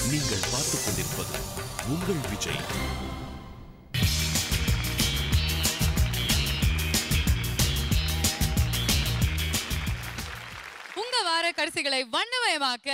நீங்கள் பார்த்துக் கொண்டிருப்பது உங்கள் விஜய் உங்க வார கடைசிகளை வண்ணமயமாக்க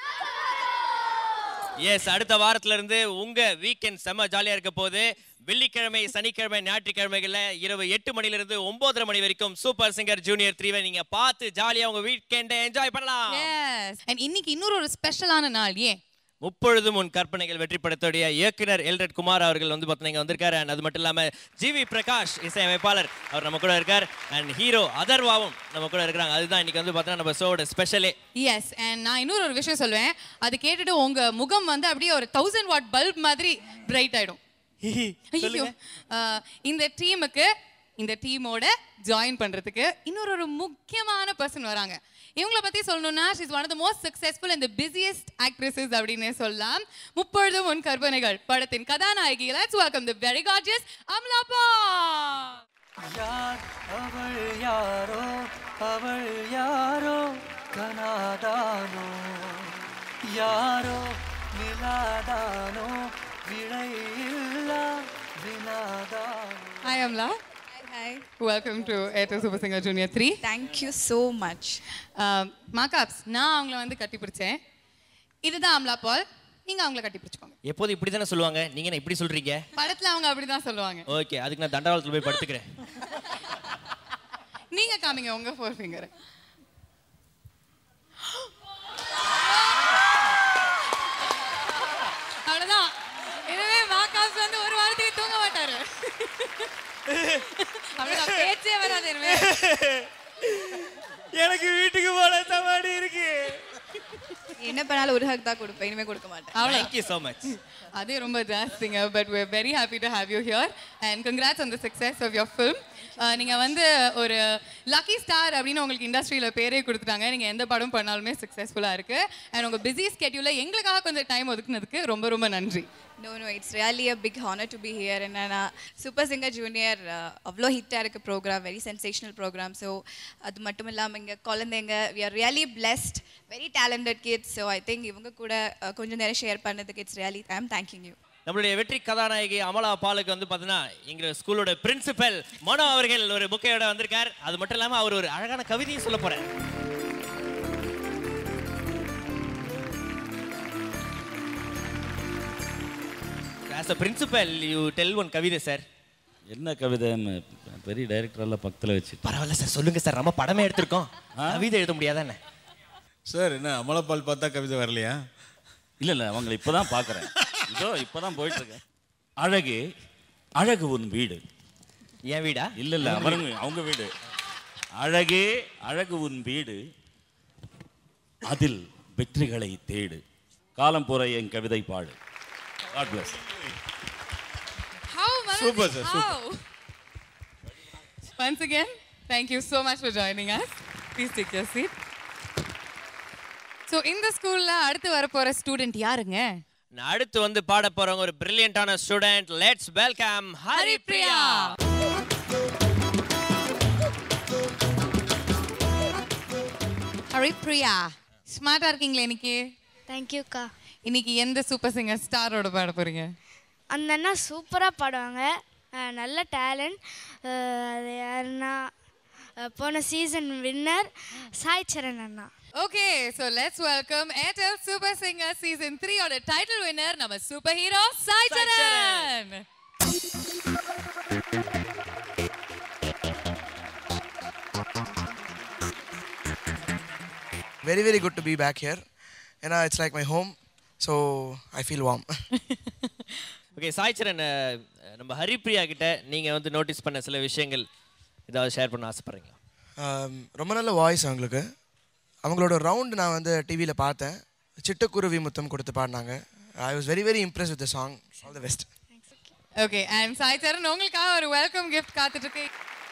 எஸ் அடுத்த வாரத்துல இருந்து உங்க வீக்கெண்ட் செம்ம ஜாலியா இருக்க போது வெள்ளிக்கிழமை சனிக்கிழமை ஞாயிற்றுக்கிழமைகள்ல இரவு எட்டு மணில இருந்து ஒன்பதரை மணி வரைக்கும் சூப்பர் சிங்கர் ஜூனியர் த்ரீவை நீங்க பார்த்து ஜாலியா உங்க வீக்கெண்டை என்ஜாய் பண்ணலாம் எஸ் அண்ட் இன்னைக்கு இன்னொரு ஒரு ஸ்பெஷலான நாள் ஏன் முப்பொழுதும் உன் கற்பனைகள் வெற்றி படத்துடைய இயக்குனர் எல்ரட் குமார் அவர்கள் வந்து பார்த்தீங்க வந்திருக்காரு அண்ட் அது மட்டும் இல்லாம ஜிவி பிரகாஷ் இசையமைப்பாளர் அவர் நம்ம கூட இருக்கார் அண்ட் ஹீரோ அதர்வாவும் நம்ம கூட இருக்கிறாங்க அதுதான் இன்னைக்கு வந்து பார்த்தீங்கன்னா நம்ம ஷோட ஸ்பெஷலே எஸ் அண்ட் நான் இன்னொரு ஒரு விஷயம் சொல்லுவேன் அது கேட்டுட்டு உங்க முகம் வந்து அப்படியே ஒரு தௌசண்ட் வாட் பல்ப் மாதிரி பிரைட் ஆயிடும் ஐயோ அஹ், இந்த டீமுக்கு இந்த டீமோட ஜாயின் பண்றதுக்கு இன்னொரு ஒரு முக்கியமான பர்சன் வராங்க இவங்கள பத்தி சொல்லணும்னா she's one of the most successful and the busiest actresses அப்படின்னே சொல்லலாம் முப்பொழுதும் உன் கற்பனைகள் படத்தின் கதாநாயகி let's welcome the very gorgeous Amala Paul யார் அவள் யாரோ அவள் யாரோ கனாதானோ யாரோ நிலாதானோ விடையில்லா வினாதானோ hi Amala Hi. Welcome to Airtel super singer junior three Thank you so much. Makapa நான் அவங்கள வந்து கட்டி பிடிச்சேன் இதுதான் அம்லா பால் நீங்க அவங்கள கட்டி பிடிச்சுக்கோங்க எப்போது இப்படி தானே சொல்லுவாங்க நீங்க என்ன இப்படி சொல்றீங்க படத்துல அவங்க அப்படிதான் சொல்லுவாங்க ஓகே அதுக்கு நான் தண்டவாளத்துல போய் படுத்துக்கிறேன் நீங்க காமிங்க உங்க ஃபோர் ஃபிங்கர் அவ்வளவுதான் எனவே மாகாப்ஸ் வந்து ஒரு வாரத்துக்கு தூங்க மாட்டாரு அவ்வளவுதான் பேச்சே வராது இனிமே எனக்கு வீட்டுக்கு போல தவாடி இருக்கு என்ன பண்ணாலும் ஒரு ஹக் தான் கொடுப்பேன் இனிமே கொடுக்க மாட்டேன் அவ்வளவு தேங்க்யூ ஸோ மச் அதே ரொம்ப ஜாஸ்திங்க but we're very happy to have you here and congrats on the success of your film நீங்கள் வந்து ஒரு லக்கி ஸ்டார் அப்படின்னு உங்களுக்கு இண்டஸ்ட்ரியில் பேரே கொடுத்துட்டாங்க நீங்கள் எந்த படம் பண்ணாலுமே சக்ஸஸ்ஃபுல்லாக இருக்குது அண்ட் உங்கள் பிஸி ஸ்கெட்யூலில் எங்களுக்காக கொஞ்சம் டைம் ஒதுக்குனதுக்கு ரொம்ப ரொம்ப நன்றி no no it's really a big honour to be here என்னன்னா சூப்பர் சிங்கர் ஜூனியர் அவ்வளோ ஹிட்டாக இருக்க programme very sensational programme so அது மட்டும் இல்லாமல் இங்கே குழந்தைங்க we are really blessed very talented kids so I think இவங்க கூட uh, கொஞ்சம் நேரம் ஷேர் பண்ணதுக்கு it's really I am thank you you நம்மளுடைய வெற்றி கதாநாயகி அமலா பாலுக்கு வந்து பார்த்தீங்கன்னா எங்க ஸ்கூலோட பிரின்சிபல் மனோ அவர்கள் ஒரு புக்கையோட வந்திருக்கார் அது மட்டும் இல்லாம அவர் ஒரு அழகான கவிதையும் சொல்ல போறார் as a principal you tell one கவிதை சார் என்ன கவிதை ம- பெரிய டைரக்டர் எல்லாம் பக்கத்தில் வச்சு பரவாயில்ல சார் சொல்லுங்க சார் நம்ம படமே எடுத்திருக்கோம் கவிதை எழுத முடியாதானே சார் என்ன அமலப்பால் பார்த்தா கவிதை வரலையா இல்லை இல்லை அவங்களை இப்போ தான் பார்க்குறேன் இதோ இப்போ தான் போயிட்டுருக்கேன் அழகு அழகு உன் வீடு என் வீடா இல்லை இல்லை அவருங்க அவங்க வீடு அழகே அழகு உன் வீடு அதில் வெற்றிகளை தேடு காலம் போற என் கவிதை பாடு God bless How, Super, sir, How? Once again, thank you so much for joining us. Please take your seat. So இந்த ஸ்கூல்ல அடுத்து வரப்போற ஸ்டூடெண்ட் யாருங்க நான் அடுத்து வந்து பாட போறவங்க ஒரு பிரில்லியண்டான student let's welcome Haripriya Haripriya ஸ்மார்ட்டா இருக்கீங்களா இன்னைக்கு தேங்க்யூக்கா இன்னைக்கு எந்த சூப்பர் சிங்கர் ஸ்டாரோட பாட போறீங்க அந்த அண்ணா சூப்பராக பாடுவாங்க அஹ் நல்ல டேலண்ட் அது யாருன்னா அஹ் போன சீசன் வின்னர் சாய் சரண் அண்ணா okay so let's welcome Airtel super singer season three ஓட டைட்டில் வின்னர் நம்ம super hero Sai Sai Charan very very good to be back here ஏன்னா it's like my home so I feel warm okay Saicharan அஹ், நம்ம ஹரிப்ரியா கிட்ட நீங்க வந்து notice பண்ண சில விஷயங்கள் ஏதாவது ஷேர் பண்ண ஆசைப்படுறீங்களா ரொம்ப நல்ல வாய்ஸ் அவங்களுக்கு அவங்களோட ரவுண்ட் நான் வந்து டிவியில் பார்த்தேன் சிட்டுக்குருவி முத்தம் கொடுத்து பாடினாங்க I was very very impress with the song all the best okay and Sai Charan உங்களுக்காக ஒரு வெல்கம் கிஃப்ட் காத்துட்டு இருக்கு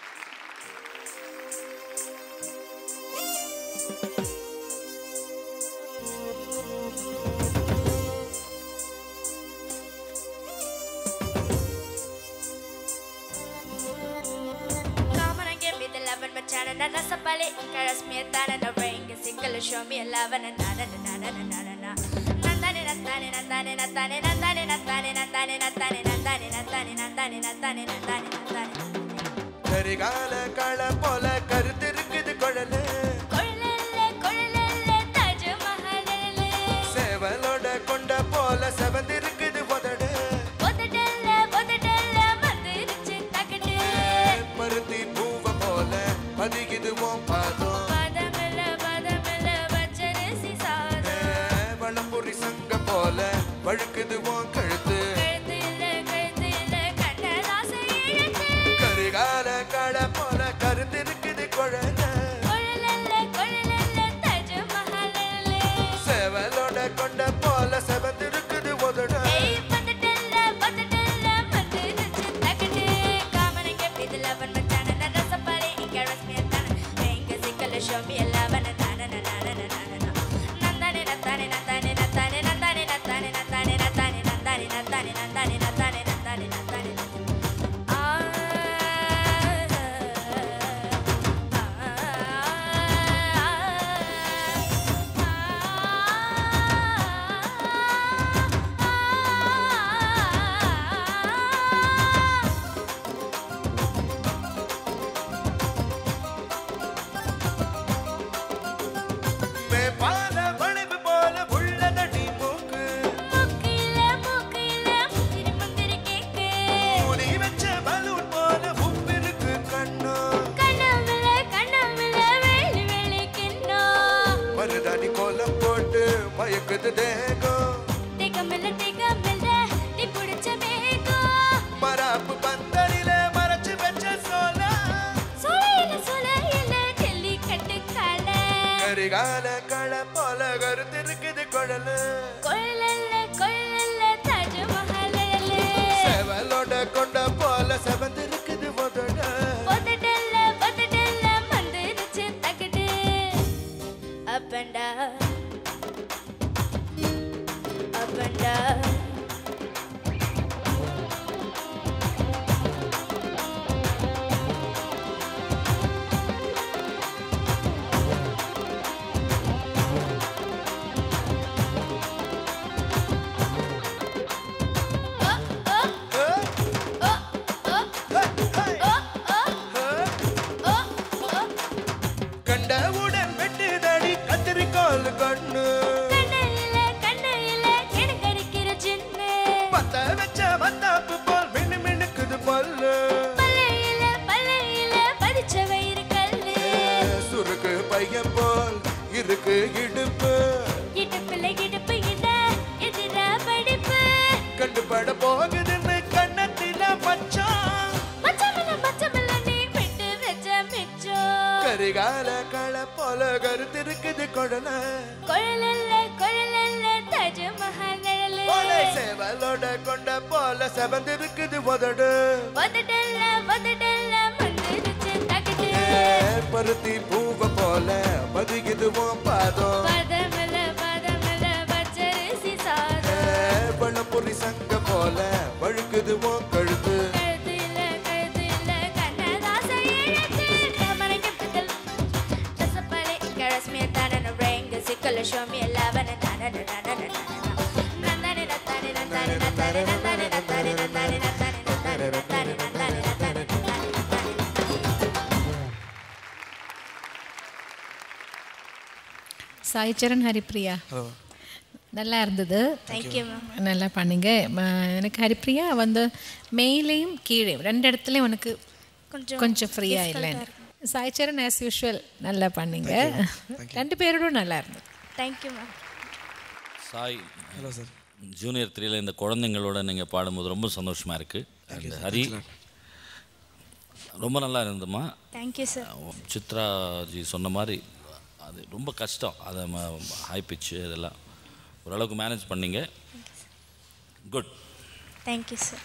Come on and give me the love and my na na sapale Caress me a tan and a ring A single show me a love and a na na na na na na na na Na na na na na na na நந்தானே நந்தானே நந்தானே நந்தானே நந்தானே நந்தானே நந்தானே நந்தானே நந்தானே நந்தானே நந்தானே நந்தானே கரிகால கள போல கருத்து இருக்குது குழலு கொழலல்ல கொழலல்ல தாஜ்மஹாலல்ல சேவலோட கொண்ட போல செவந்து இருக்குது உதடு ஒதடல்ல ஒதடல்ல மந்திரிச்சு தகடு பருத்தி பூவ போல பதிக்குது உன் பாதம் பதமல பதமல பச்சரிசி சாதம் வளம்புரி சங்க போல வழுக்குது உன் கழுத்து கழுத்து இல்ல கழுத்து இல்ல கண்ணதாசை இழுத்து கரிகால கள போல கருத்து இருக்குது குழல கொழலல்ல கொழலல்ல தாஜ்மஹாலல்ல சேவலோட கொண்ட போல செவந்து இருக்குது உதடு ஏய் பதடல்ல பதடல்ல மந்திரிச்சு தகடு காமனங்க பிதில வன் மச்சான ரசப்பரி இங்க ரஸ்மியத்தான எங்க சிக்கல ஷோமி எல்லாவன நான நான நான நந்தானே நந்தானே நந்தானே நந்தானே நந்தானே நந்தானே நந்தானே நந்தானே நந்தானே நந்தானே நந்தானே நந்தானே நந்தானே நந்தானே ஆ மேப்பால வளைவு போல உள்ளதடி மூக்கு மூக்கில மூக்கில முந்திரி முந்திரி கேக்கு ஊதி வச்ச பலூன் போல உப்பிருக்கு கண்ணா கண்ணாமல கண்ணாமல வேலி வேலி கிண்ணம் மருதாணி கோலம் போட்டு மயக்குது தேகம் திகமல திகமல நீ புடிச்ச மேகம் மராப்பு பந்தலில மறைச்சு வச்ச சோல சுளையில சுளையில ஜல்லி கட்டு கால கரிகால கள போல கருத்து இருக்குது குழலு கொள்ளல்ல கொள்ளல்ல தாஜ்மஹாலல்ல சேவலோட கொண்ட போல செவந்து இருக்குது உதட பொதடல்ல பொதடல்ல மந்திரிச்சு தகடு up and down up and down கண்டவுடன் வெட்டுதடி கத்திரிக்கோல் கண்ணு கண்ணையில கண்ணையில கிணக்கடிக்கிற சின்ன பத்த வச்ச மத்தாப்பு போல் மின்னு மின்னுக்குது பல்லு பல்லையில பல்லையில பதிச்ச வயிறு கல்லு சுருக்கு பையன் போல் இருக்கு இடுப்பு இடுப்புல இடுப்பு இட எதிர படிப்பு கண்டுபட போகுதுன்னு கண்ணத்தில மச்சான் மச்சமில்ல மச்சமில்ல நீ விட்டு வச்ச மிச்சம் கரிகால கள போல கருத்து இருக்குது குழல கொழலல்ல கொழலல்ல தாஜ்மஹால் நிழலு போல சேவலோட கொண்ட போல செவந்து இருக்குது உதடு வதடல்ல வதடல்ல மந்திரிச்சு தகடு பருத்தி பூவ போல மதிக்குது உன் பாதம் பதமல பதமல பச்சரிசி சாதம் பழம்புரி சங்க போல வழுக்குது உன் கழுத்து கழுத்தில கழுத்தில கண்ணதாசை இழுத்து கமரங்க பித்தல் ரசப்பழி கரஸ்மிய தானன ரேங்க சிக்கல ஷோமி எல்லாவன தானன தானன நந்தானே நந்தானே நந்தானே நந்தானே நந்தானே நந்தானே நந்தானே நந்தானே நந்தானே நந்தானே நந்தானே நந்தானே நந்தானே சாய் சரண் ஹரிப்ரியா ஹலோ நல்லா இருந்தது தேங்க்யூ மேம் நல்லா பண்ணீங்க ம, எனக்கு ஹரிப்ரியா வந்து மேலேயும் கீழே ரெண்டு இடத்துலையும் உனக்கு கொஞ்சம் கொஞ்சம் ஃப்ரீயாக இல்லைன்னு சாய் சரண் ஆஸ் யூஷுவல் நல்லா பண்ணீங்க ரெண்டு பேரோடும் நல்லா இருந்தது thank you ma'am Sai hello sir junior த்ரீல இந்த குழந்தைங்களோட நீங்கள் பாடும்போது ரொம்ப சந்தோஷமாக இருக்குது அந்த ஹரி ரொம்ப நல்லா இருந்ததுமா தேங்க்யூ சார் சித்ரா ஜி சொன்ன மாதிரி அது ரொம்ப கஷ்டம் அதை ஹை பிச்சு இதெல்லாம் ஓரளவுக்கு மேனேஜ் பண்ணீங்க good thank you sir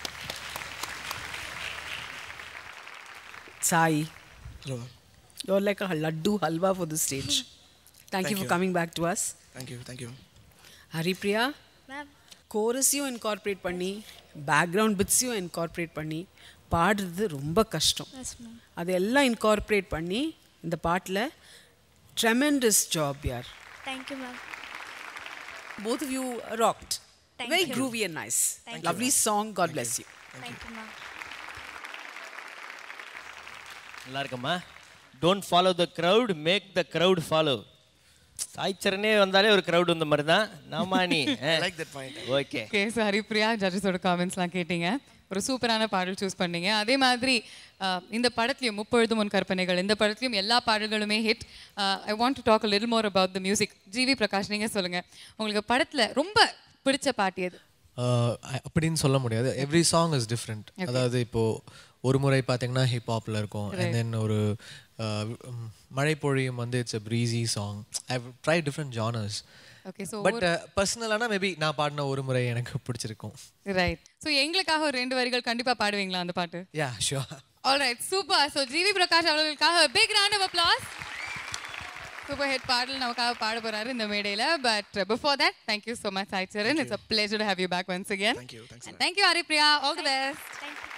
Sai, hello you're like a laddu halwa for the stage. Thank, Thank you for you. coming back to us. Thank you thank you Haripriya ma'am கோரஸையும் இன்கார்ப்ரேட் பண்ணி பேக்ரவுண்ட் பிட்ஸையும் இன்கார்ப்ரேட் பண்ணி பாடுறது ரொம்ப கஷ்டம் எஸ் மேம் அதெல்லாம் incorporate பண்ணி இந்த பாட்டில் ட்ரெமெண்டஸ் ஜாப் யார் thank you ma'am both of you rocked Thank Very you. groovy and nice. Thank Lovely song. God bless you. தேங்க்யூம்மா நல்லா இருக்கம்மா don't follow the crowd make the crowd follow சாய்ச்சரனே வந்தாலே ஒரு crowd வந்த மாதிரி தான் நாமா நீ like that point. Okay okay so Haripriya ஜட்ஜஸோட காமெண்ட்ஸ்லாம் கேட்டீங்க ஒரு சூப்பரான பாடல் சூஸ் பண்ணீங்க அதே மாதிரி அஹ், இந்த படத்துலையும் முப்பொழுது முன் கற்பனைகள் இந்த படத்துலையும் எல்லா பாடல்களுமே hit I want to talk little more about the music GV Prakash நீங்கள் சொல்லுங்கள் உங்களுக்கு படத்தில் ரொம்ப பிடிச்ச பாட்டு எது ஆஹ் அ- அப்படின்னு சொல்ல முடியாது எவ்ரி சாங் இஸ் டிஃப்ரெண்ட் அதாவது இப்போ ஒரு முறை பார்த்தீங்கன்னா ஹிப் ஹாப்ல இருக்கும் அண்ட் தென் ஒரு ஆஹ் ம், மழை பொழியும் வந்து it's a breezy song I try different genres okay so but பர்சனலானா மேபி நான் பாடின ஒரு முறை எனக்கு பிடிச்சிருக்கும் ரைட் ஸோ எங்களுக்காக ஒரு ரெண்டு வரிகள் கண்டிப்பாக பாடுவீங்களா அந்த பாட்டு yeah sure alright super so GV Prakash அவர்களுக்காக big round of applause super hit பாடல் நமக்காக பாட போறாரு இந்த மேடையில but before that thank you so much Saicharan it's a pleasure to have you back once again Thank you. Thanks a lot. Thank you Haripriya all the best thank you